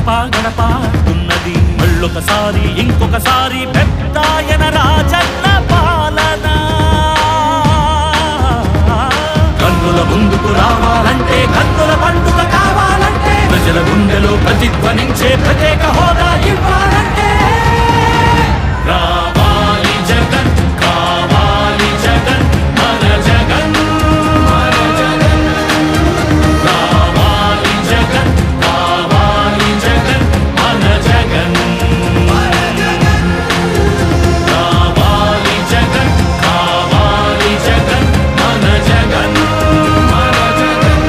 గడప గడప ఉన్నది మళ్ళొకసారి ఇంకొకసారి పెద్దాయన రాజన్న పాలన కన్నుల ముందుకు రావాలంటే కన్నుల పండుగ కావాలంటే ప్రజల గుండెలో ప్రతిధ్వనించే ప్రత్యేక హోదా ఇవ్వాలంటే రావాలి జగన్ కావాలి జగన్ మన జగన్ మన జగన్ రావాలి జగన్ కావాలి జగన్ మన జగన్ రావాలి జగన్ కావాలి జగన్ మన జగన్ మన జగన్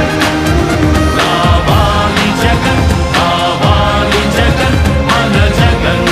రావాలి జగన్ కావాలి జగన్ మన జగన్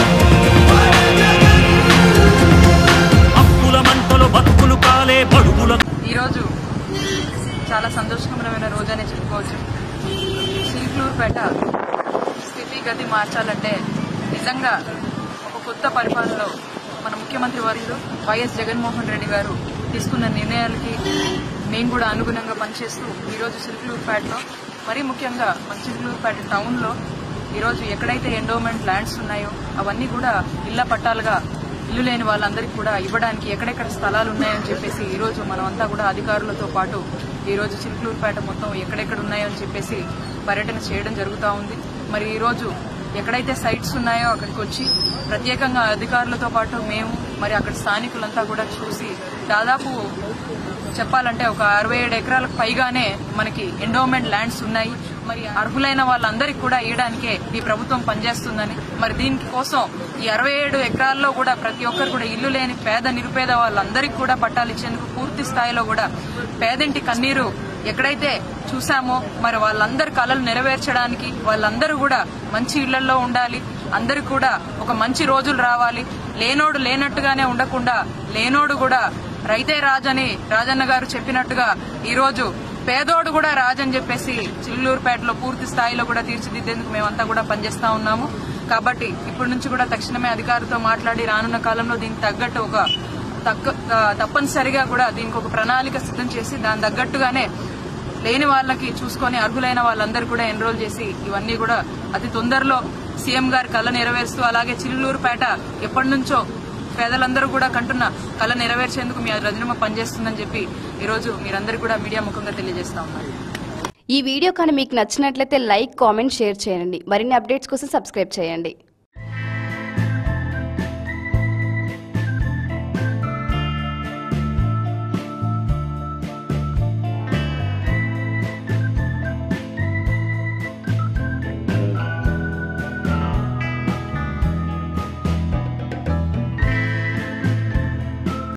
అప్పుల మంటలు బతుకులు కాలే బడుగుల ఈరోజు చాలా సంతోషకరమైన రోజనే చెప్పుకోవచ్చు సిల్క్లూరుపేట స్థితిగతి మార్చాలంటే నిజంగా ఒక కొత్త పరిపాలనలో మన ముఖ్యమంత్రి వర్యులు వైఎస్ జగన్మోహన్ రెడ్డి గారు తీసుకున్న నిర్ణయాలకి మేము కూడా అనుగుణంగా పనిచేస్తూ ఈరోజు సిల్క్లూరుపేటలో మరీ ముఖ్యంగా మన సిల్క్లూరుపేట టౌన్లో ఈరోజు ఎక్కడైతే ఎండోమెంట్ ల్యాండ్స్ ఉన్నాయో అవన్నీ కూడా ఇళ్ల పట్టాలుగా ఇల్లు లేని వాళ్ళందరికీ కూడా ఇవ్వడానికి ఎక్కడెక్కడ స్థలాలు ఉన్నాయని చెప్పేసి ఈ రోజు మనమంతా కూడా అధికారులతో పాటు ఈ రోజు చిలుకలూరుపేట మొత్తం ఎక్కడెక్కడ ఉన్నాయో అని చెప్పేసి పర్యటన చేయడం జరుగుతూ ఉంది మరి ఈ రోజు ఎక్కడైతే సైట్స్ ఉన్నాయో అక్కడికి వచ్చి ప్రత్యేకంగా అధికారులతో పాటు మేము మరి అక్కడ స్థానికులంతా కూడా చూసి దాదాపు చెప్పాలంటే ఒక అరవై ఏడు ఎకరాలకు పైగానే మనకి ఎండోమెంట్ ల్యాండ్స్ ఉన్నాయి మరి అర్హులైన వాళ్ళందరికీ కూడా ఇవ్వడానికే ఈ ప్రభుత్వం పనిచేస్తుందని మరి దీనికి కోసం ఈ అరవై ఏడు ఎకరాల్లో కూడా ప్రతి ఒక్కరు కూడా ఇల్లు లేని పేద నిరుపేద వాళ్ళందరికీ కూడా పట్టాలు ఇచ్చేందుకు పూర్తి స్థాయిలో కూడా పేదింటి కన్నీరు ఎక్కడైతే చూసామో మరి వాళ్ళందరి కళలు నెరవేర్చడానికి వాళ్ళందరూ కూడా మంచి ఇళ్లలో ఉండాలి అందరికి కూడా ఒక మంచి రోజులు రావాలి లేనోడు లేనట్టుగానే ఉండకుండా లేనోడు కూడా రైతే రాజని రాజన్న గారు చెప్పినట్టుగా ఈ రోజు పేదోడు కూడా రాజని చెప్పేసి చిల్లూరుపేటలో పూర్తి స్థాయిలో కూడా తీర్చిదిద్దేందుకు మేమంతా కూడా పనిచేస్తా ఉన్నాము కాబట్టి ఇప్పటి నుంచి కూడా తక్షణమే అధికారితో మాట్లాడి రానున్న కాలంలో దీనికి తగ్గట్టు ఒక తక్క ఆ, తప్పనిసరిగా కూడా దీనికి ఒక ప్రణాళిక సిద్ధం చేసి దాని తగ్గట్టుగానే లేని వాళ్ళకి చూసుకొని అర్హులైన వాళ్ళందరూ కూడా ఎన్రోల్ చేసి ఇవన్నీ కూడా అతి తొందరలో సీఎం గారి కళ నెరవేరుస్తూ అలాగే చిల్లూరుపేట ఎప్పటి నుంచో పేదలందరూ కూడా కంటున్న కళ నెరవేర్చేందుకు మీ రజనమ్మ పనిచేస్తుందని చెప్పి ఈరోజు మీరందరూ కూడా మీడియా ముఖంగా తెలియజేస్తా ఉన్నారు ఈ వీడియో కానీ మీకు నచ్చినట్లయితే లైక్ కామెంట్ షేర్ చేయండి మరిన్ని అప్డేట్స్ కోసం సబ్స్క్రైబ్ చేయండి